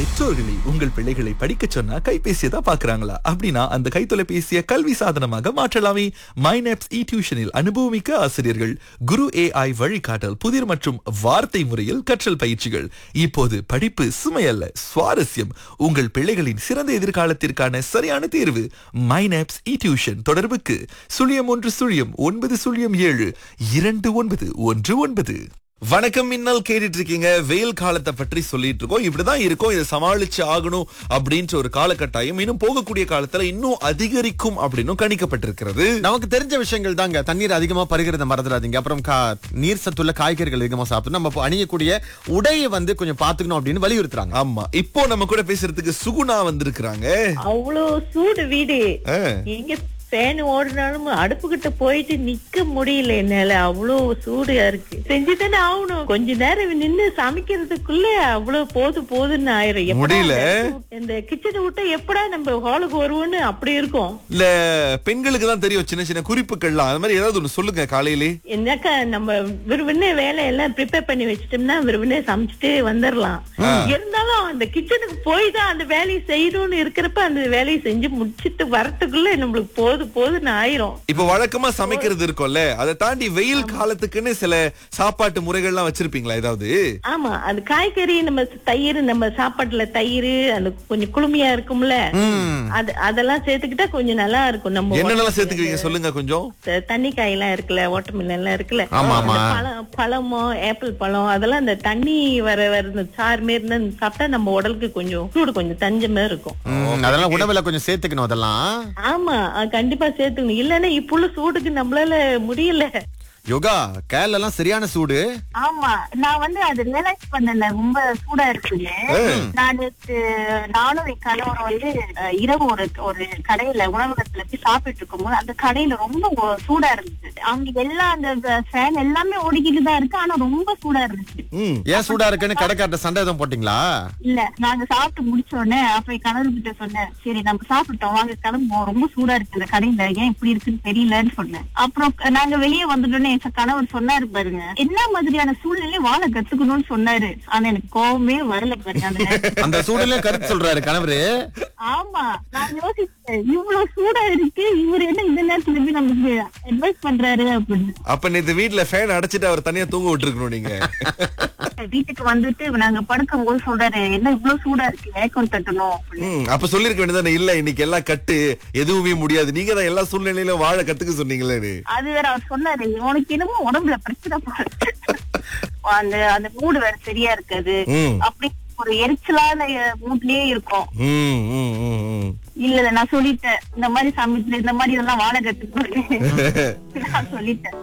பெற்றோர்களே உங்கள் பிள்ளைகளை படிக்க சொன்னா கைபேசியை தான் பாக்குறாங்களா அப்படின்னா அந்த கைத்தொலைபேசியை கல்வி சாதனமாக மாற்றலாமே மைனப்ஸ் இ டியூஷனில் அனுபவமிக்க ஆசிரியர்கள் குரு ஏஐ வழிகாட்டல் புதிர் மற்றும் வார்த்தை முறையில் கற்றல் பயிற்சிகள் இப்போது படிப்பு சுமையல்ல சுவாரஸ்யம் உங்கள் பிள்ளைகளின் சிறந்த எதிர்காலத்திற்கான சரியான தேர்வு மைனப்ஸ் இ டியூஷன் தொடர்புக்கு சுழியம் ஒன்று சுழியம் ஒன்பது சுழியம் ஏழு இரண்டு ஒன்பது ஒன்று ஒன்பது வணக்கம் மின்னல் கேட்டுட்டு இருக்கீங்க வெயில் காலத்தை பற்றி சொல்லிட்டு இருக்கோம் இப்படிதான் இருக்கும் இதை சமாளிச்சு ஆகணும் அப்படின்ற ஒரு காலகட்டாயம் இன்னும் போகக்கூடிய காலத்துல இன்னும் அதிகரிக்கும் அப்படின்னு கணிக்கப்பட்டிருக்கிறது நமக்கு தெரிஞ்ச விஷயங்கள் தாங்க தண்ணீர் அதிகமா பருகிறத மறந்துடாதீங்க அப்புறம் கா- நீர் சத்துள்ள காய்கறிகள் அதிகமா சாப்பிட்டு நம்ம இப்போ அணியக்கூடிய உடையை வந்து கொஞ்சம் பாத்துக்கணும் அப்படின்னு வலியுறுத்துறாங்க ஆமா இப்போ நம்ம கூட பேசுறதுக்கு சுகுணா வந்திருக்கிறாங்க அவ்வளோ சூடு வீடு ஆ. எங்க ஃபேன் ஓடினாலும் அடுப்பு கிட்ட போயிட்டு நிக்க முடியல என்னால அவ்வளோ சூடா இருக்கு செஞ்சுதானே ஆகணும் கொஞ்ச நேரம் நின்னு சமைக்கிறதுக்குள்ள அவ்வளவு போது போதுன்னு ஆயிரும் எப்படா முடியல. இந்த- இந்த கிச்சனை விட்டு எப்படா நம்ம ஹாலுக்கு வருவோம்னு அப்படி இருக்கும் இல்ல பெண்களுக்கு தான் தெரியும் சின்ன சின்ன குறிப்புகள்லாம் அது மாதிரி ஏதாவது ஒண்ணு சொல்லுங்க காலையிலே என்னக்கா நம்ம விரும்பின வேலை எல்லாம் ப்ரிப்பேர் பண்ணி வச்சிட்டோம்னா விரும்பின சமைச்சிட்டு வந்துடலாம் இருந்தாலும் அந்த கிச்சனுக்கு போய் தான் அந்த வேலையை செய்யணும்னு இருக்கிறப்ப அந்த வேலையை செஞ்சு முடிச்சிட்டு வரத்துக்குள்ள நம்மளுக்கு போது போதுன்னு ஆயிரும் இப்ப வழக்கமா சமைக்கிறது இருக்கும்ல அதை தாண்டி வெயில் காலத்துக்குன்னு சில சாப்பாட்டு முறைகள்லாம் வச்சிருப்பீங்களா ஏதாவது ஆமா அது காய்கறி நம்ம தயிர் நம்ம சாப்பாட்டுல தயிர் அந்த கொஞ்சம் குளுமையா இருக்கும்ல அது அதெல்லாம் சேர்த்துக்கிட்டா கொஞ்சம் நல்லா இருக்கும் நம்ம என்னென்னலாம் சேர்த்துக்குவீங்க சொல்லுங்க கொஞ்சம் த- தண்ணி காயெல்லாம் இருக்குல்ல வாட்டர்மெலன் எல்லாம் இருக்குல்ல ஆமா, ஆமா. அந்த பழம் பழமோ ஆப்பிள் பழம் அதெல்லாம் அந்த தண்ணி வர வர இந்த சார் மாரி இருந்தா சாப்பிட்டா நம்ம உடலுக்கு கொஞ்சம் சூடு கொஞ்சம் தஞ்சமே இருக்கும் ம், அதெல்லாம் உணவுல கொஞ்சம் சேர்த்துக்கணும் அதெல்லாம் ஆமா அஹ் கண்டிப்பா சேர்த்துக்கணும் இல்லன்னா இப்ப உள்ள சூடுக்கு நம்மளால முடியல யோகா கேரள எல்லாம் சரியான சூடு ஆமா நான் வந்து அது ரியலைஸ் பண்ணல ரொம்ப சூடா இருக்குன்னு நான் நேத்து நானும் என் கணவரும் வந்து அஹ், இரவு ஒரு ஒரு கடையில உணவகத்துல போய் சாப்பிட்டு இருக்கும்போது அந்த கடையில ரொம்ப ஒ- சூடா இருந்துச்சு அங்க எல்லா அந்த ஃபேன் எல்லாமே ஓடிக்கிட்டு தான் இருக்கு ஆனா ரொம்ப சூடா இருந்துச்சு ம் ஏன் சூடா இருக்குன்னு கடைக்கார்ட்ட சண்டை எதுவும் போட்டீங்களா இல்ல நாங்க சாப்பிட்டு முடிச்ச உடனே அப்ப என் கணவர் கிட்ட சொன்னேன் சரி நம்ம சாப்பிட்டோம் வாங்க கிளம்புவோம் ரொம்ப சூடா இருக்கு இந்த கடையில ஏன் இப்படி இருக்குன்னு தெரியலன்னு சொன்னேன் அப்புறம் க- நாங்க வெளியே வந்துட்டோன்னே என் கணவர் சொன்னாரு பாருங்க என்ன மாதிரியான சூழ்நிலை வாழ கத்துக்கணும்னு சொன்னாரு ஆனா எனக்கு கோவமே வரல பாருங்க அந்த நேரத்துல. அந்த சூடுல கருத்து சொல்றாரு கணவரு ஆமா நான் யோசிச்சேன் இவ்வளவு சூடா இருக்கு இவர் என்ன இந்த நேரத்துல போய் நமக்கு அட்வைஸ் பண்றாரு அப்படின்னு அப்ப நேத்து வீட்ல ஃபேன் அடைச்சிட்டு அவர் தனியா தூங்க விட்டுருக்கணும் நீங்க வீட்டுக்கு வந்துட்டு நாங்க படுக்கும் போது சொல்றாரு என்ன இவ்வளவு சூடா இருக்கு ஏக்கம் தட்டணும் அப்படின்னு ம், அப்ப சொல்லிருக்க வேண்டியதானே இல்ல இன்னைக்கு எல்லாம் கட்டு எதுவுமே முடியாது நீங்க தான் எல்லா சூழ்நிலையிலும் வாழ கத்துக்க சொன்னீங்களே அது வேற அவர் சொன்னாரு உனக்கு என்னமோ உடம்புல பிரச்சனை போல இருக்கு." அந்த அந்த மூடு வேற சரியா இருக்காது ம். அப்படி ஒரு எரிச்சலான மூட்லயே இருக்கும் ம், ம், ம், ம். இல்ல இல்ல, நான் சொல்லிட்டேன் இந்த மாதிரி சமைச்சு இந்த மாதிரி இதெல்லாம் வாழ கத்துக்கணும் நான் சொல்லிட்டேன்